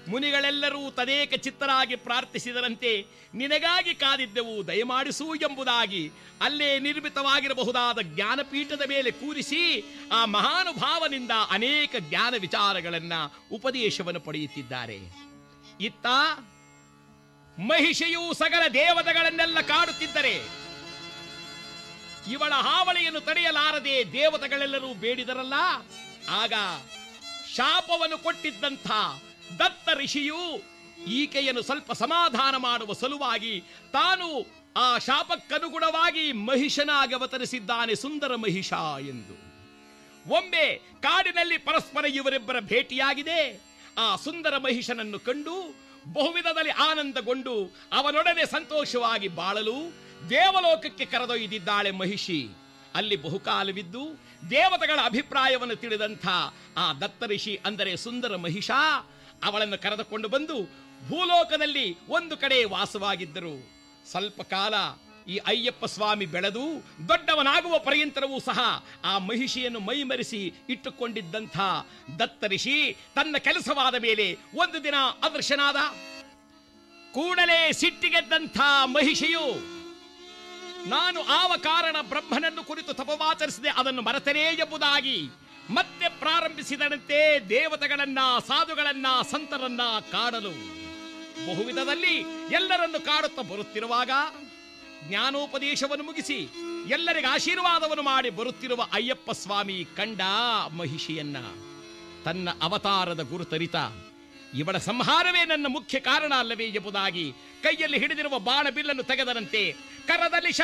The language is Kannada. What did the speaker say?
ಮುನಿಗಳೆಲ್ಲರೂ ತದೇಕ ಚಿತ್ತರಾಗಿ ಪ್ರಾರ್ಥಿಸಿದರಂತೆ ನಿನಗಾಗಿ ಕಾದಿದ್ದೆವು ದಯಮಾಡಿಸು ಎಂಬುದಾಗಿ ಅಲ್ಲೇ ನಿರ್ಮಿತವಾಗಿರಬಹುದಾದ ಜ್ಞಾನಪೀಠದ ಮೇಲೆ ಕೂರಿಸಿ ಆ ಮಹಾನುಭಾವನಿಂದ ಅನೇಕ ಜ್ಞಾನ ವಿಚಾರಗಳನ್ನ ಉಪದೇಶವನ್ನು ಪಡೆಯುತ್ತಿದ್ದಾರೆ ಇತ್ತ ಮಹಿಷಿಯು ಸಕಲ ದೇವತೆಗಳನ್ನೆಲ್ಲ ಕಾಡುತ್ತಿದ್ದರೆ ಇವಳ ಹಾವಳಿಯನ್ನು ತಡೆಯಲಾರದೆ ದೇವತೆಗಳೆಲ್ಲರೂ ಬೇಡಿದರಲ್ಲ ಆಗ ಶಾಪವನ್ನು ಕೊಟ್ಟಿದ್ದಂಥ ದತ್ತ ಋಷಿಯು ಈಕೆಯನ್ನು ಸ್ವಲ್ಪ ಸಮಾಧಾನ ಮಾಡುವ ಸಲುವಾಗಿ ತಾನು ಆ ಶಾಪಕ್ಕನುಗುಣವಾಗಿ ಮಹಿಷನಾಗಿ ಅವತರಿಸಿದ್ದಾನೆ ಸುಂದರ ಮಹಿಷ ಎಂದು ಒಮ್ಮೆ ಕಾಡಿನಲ್ಲಿ ಪರಸ್ಪರ ಇವರಿಬ್ಬರ ಭೇಟಿಯಾಗಿದೆ ಆ ಸುಂದರ ಮಹಿಷನನ್ನು ಕಂಡು ಬಹುವಿಧದಲ್ಲಿ ಆನಂದಗೊಂಡು ಅವನೊಡನೆ ಸಂತೋಷವಾಗಿ ಬಾಳಲು ದೇವಲೋಕಕ್ಕೆ ಕರೆದೊಯ್ದಿದ್ದಾಳೆ ಮಹಿಷಿ ಅಲ್ಲಿ ಬಹುಕಾಲವಿದ್ದು ದೇವತೆಗಳ ಅಭಿಪ್ರಾಯವನ್ನು ತಿಳಿದಂಥ ಆ ದತ್ತ ಋಷಿ ಅಂದರೆ ಸುಂದರ ಮಹಿಷ ಅವಳನ್ನು ಕರೆದುಕೊಂಡು ಬಂದು ಭೂಲೋಕದಲ್ಲಿ ಒಂದು ಕಡೆ ವಾಸವಾಗಿದ್ದರು ಸ್ವಲ್ಪ ಕಾಲ ಈ ಅಯ್ಯಪ್ಪ ಸ್ವಾಮಿ ಬೆಳೆದು ದೊಡ್ಡವನಾಗುವ ಪರ್ಯಂತರವೂ ಸಹ ಆ ಮಹಿಷಿಯನ್ನು ಮೈಮರೆಸಿ ಇಟ್ಟುಕೊಂಡಿದ್ದಂಥ ದತ್ತ ಋಷಿ ತನ್ನ ಕೆಲಸವಾದ ಮೇಲೆ ಒಂದು ದಿನ ಅದೃಶ್ಯನಾದ ಕೂಡಲೇ ಸಿಟ್ಟಿಗೆದ್ದಂಥ ಮಹಿಷಿಯು ನಾನು ಆವ ಕಾರಣ ಬ್ರಹ್ಮನನ್ನು ಕುರಿತು ತಪವಾಚರಿಸಿದೆ ಅದನ್ನು ಮರೆತರೇ ಎಂಬುದಾಗಿ ಮತ್ತೆ ಪ್ರಾರಂಭಿಸಿದಂತೆ ದೇವತೆಗಳನ್ನ ಸಾಧುಗಳನ್ನ ಸಂತರನ್ನ ಕಾಡಲು ಬಹುವಿಧದಲ್ಲಿ ಎಲ್ಲರನ್ನು ಕಾಡುತ್ತಾ ಬರುತ್ತಿರುವಾಗ ಜ್ಞಾನೋಪದೇಶವನ್ನು ಮುಗಿಸಿ ಎಲ್ಲರಿಗೆ ಆಶೀರ್ವಾದವನ್ನು ಮಾಡಿ ಬರುತ್ತಿರುವ ಅಯ್ಯಪ್ಪ ಸ್ವಾಮಿ ಕಂಡ ಮಹಿಷಿಯನ್ನ ತನ್ನ ಅವತಾರದ ಗುರುತರಿತ ಇವಳ ಸಂಹಾರವೇ ನನ್ನ ಮುಖ್ಯ ಕಾರಣ ಅಲ್ಲವೇ ಎಂಬುದಾಗಿ ಕೈಯಲ್ಲಿ ಹಿಡಿದಿರುವ ಬಾಣ ಬಿಲ್ಲನ್ನು ತೆಗೆದರಂತೆ ಕರದಲ್ಲಿ